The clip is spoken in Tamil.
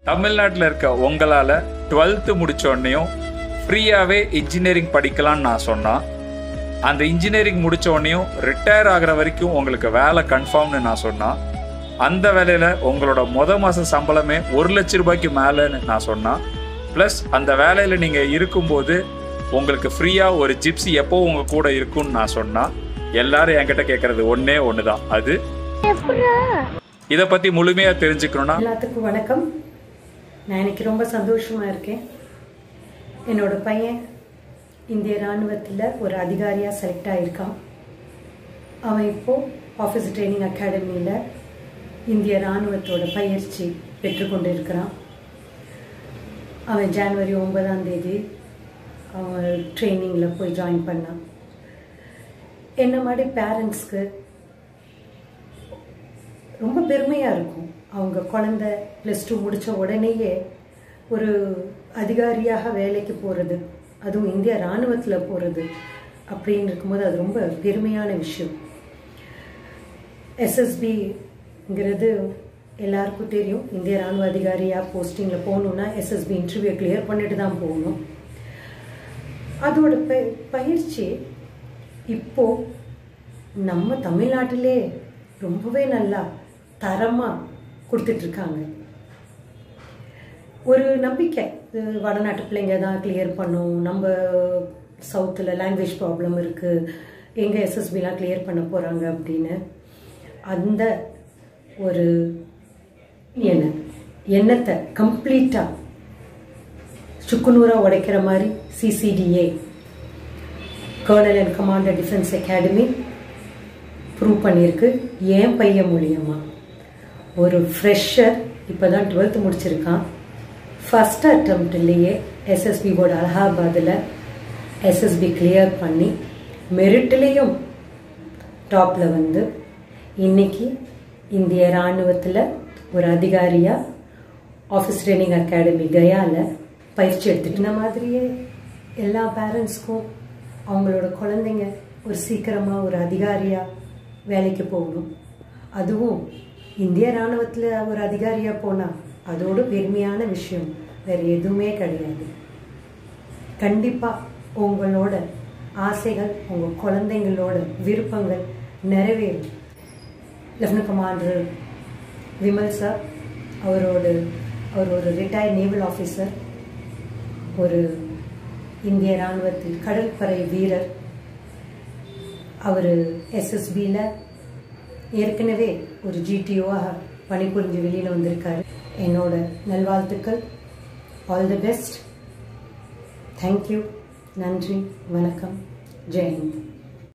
தமிழ்நாட்டில் இருக்க உங்களால் டுவெல்த்து முடித்தோடனையும் ஃப்ரீயாகவே இன்ஜினியரிங் படிக்கலாம்னு நான் சொன்னேன் அந்த இன்ஜினியரிங் முடிச்ச உடனேயும் ரிட்டையர் ஆகிற வரைக்கும் உங்களுக்கு வேலை கன்ஃபார்ம்னு நான் சொன்னேன் அந்த வேலையில் உங்களோட முத மாத சம்பளமே ஒரு லட்ச ரூபாய்க்கு மேலேன்னு நான் சொன்னேன் ப்ளஸ் அந்த வேலையில் நீங்கள் இருக்கும்போது உங்களுக்கு ஃப்ரீயாக ஒரு ஜிப்ஸி எப்போ உங்கள் கூட இருக்கும்னு நான் சொன்னேன் எல்லாரும் என்கிட்ட கேட்குறது ஒன்றே ஒன்று தான் அது இதை பற்றி முழுமையாக தெரிஞ்சுக்கணுன்னா எல்லாத்துக்கும் வணக்கம் நான் இன்னைக்கு ரொம்ப சந்தோஷமா இருக்கேன் என்னோட பையன் இந்திய ராணுவத்தில் ஒரு அதிகாரியாக செலக்ட் ஆகியிருக்கான் அவன் இப்போ ஆஃபீஸ் ட்ரைனிங் அகாடமியில் இந்திய ராணுவத்தோட பயிற்சி பெற்றுக்கொண்டு இருக்கிறான் அவன் ஜனவரி ஒன்பதாம் தேதி அவன் ட்ரைனிங்கில் போய் ஜாயின் பண்ணான் என்ன மாதிரி பேரண்ட்ஸ்க்கு ரொம்ப பெருமையாக இருக்கும் அவங்க குழந்த ப்ளஸ் டூ முடித்த உடனேயே ஒரு அதிகாரியாக வேலைக்கு போகிறது அதுவும் இந்திய இராணுவத்தில் போகிறது அப்படின்னு இருக்கும்போது அது ரொம்ப பெருமையான விஷயம் எஸ்எஸ்பிங்கிறது எல்லாருக்கும் தெரியும் இந்திய ராணுவ அதிகாரியாக போஸ்டிங்கில் போகணுன்னா எஸ்எஸ்பி இன்டர்வியூ கிளியர் பண்ணிட்டு தான் போகணும் அதோட ப பயிற்சி இப்போ நம்ம தமிழ்நாட்டிலே ரொம்பவே நல்லா தரமாக கொடுத்துட்ருக்காங்க ஒரு நம்பிக்கை இது வடநாட்டு பிள்ளைங்க தான் கிளியர் பண்ணும் நம்ம சவுத்தில் லாங்குவேஜ் ப்ராப்ளம் இருக்குது எங்கே எஸ்எஸ்பிலாம் கிளியர் பண்ண போகிறாங்க அப்படின்னு அந்த ஒரு என்ன எண்ணத்தை கம்ப்ளீட்டாக சுக்குநூறாக உடைக்கிற மாதிரி CCDA colonel and commander defence academy prove பண்ணியிருக்கு என் பையன் மூலியமா ஒரு ஃப்ரெஷர் இப்போ தான் டுவெல்த்து முடிச்சிருக்கான் ஃபஸ்ட் அட்டம்ப்ட்லேயே எஸ்எஸ்பி போர்டு அலகாபாத்தில் எஸ்எஸ்பி கிளியர் பண்ணி மெரிட்லேயும் டாப்பில் வந்து இன்னைக்கு இந்திய இராணுவத்தில் ஒரு அதிகாரியாக ஆஃபீஸ் ட்ரைனிங் அகாடமி கயாவில் பயிற்சி எடுத்துட்டு இந்த மாதிரியே எல்லா பேரண்ட்ஸ்க்கும் அவங்களோட குழந்தைங்க ஒரு சீக்கிரமாக ஒரு அதிகாரியாக வேலைக்கு போகணும் அதுவும் இந்திய இராணுவத்தில் ஒரு அதிகாரியாக போனால் அதோட பெருமையான விஷயம் வேறு எதுவுமே கிடையாது கண்டிப்பாக உங்களோட ஆசைகள் உங்கள் குழந்தைங்களோட விருப்பங்கள் நிறைவேறும் லெஃப்டினன்ட் கமாண்டர் விமல் சார் அவரோட அவர் ஒரு ரிட்டையர்ட் நேவல் ஆஃபீஸர் ஒரு இந்திய இராணுவத்தில் கடற்படை வீரர் அவர் எஸ்எஸ்பியில் ஏற்கனவே ஒரு ஜிடிஓவாக பணிபுரிஞ்சு வெளியில் வந்திருக்காரு என்னோட நல்வாழ்த்துக்கள் ஆல் தி பெஸ்ட் தேங்க்யூ நன்றி வணக்கம் ஜெயஹிந்த்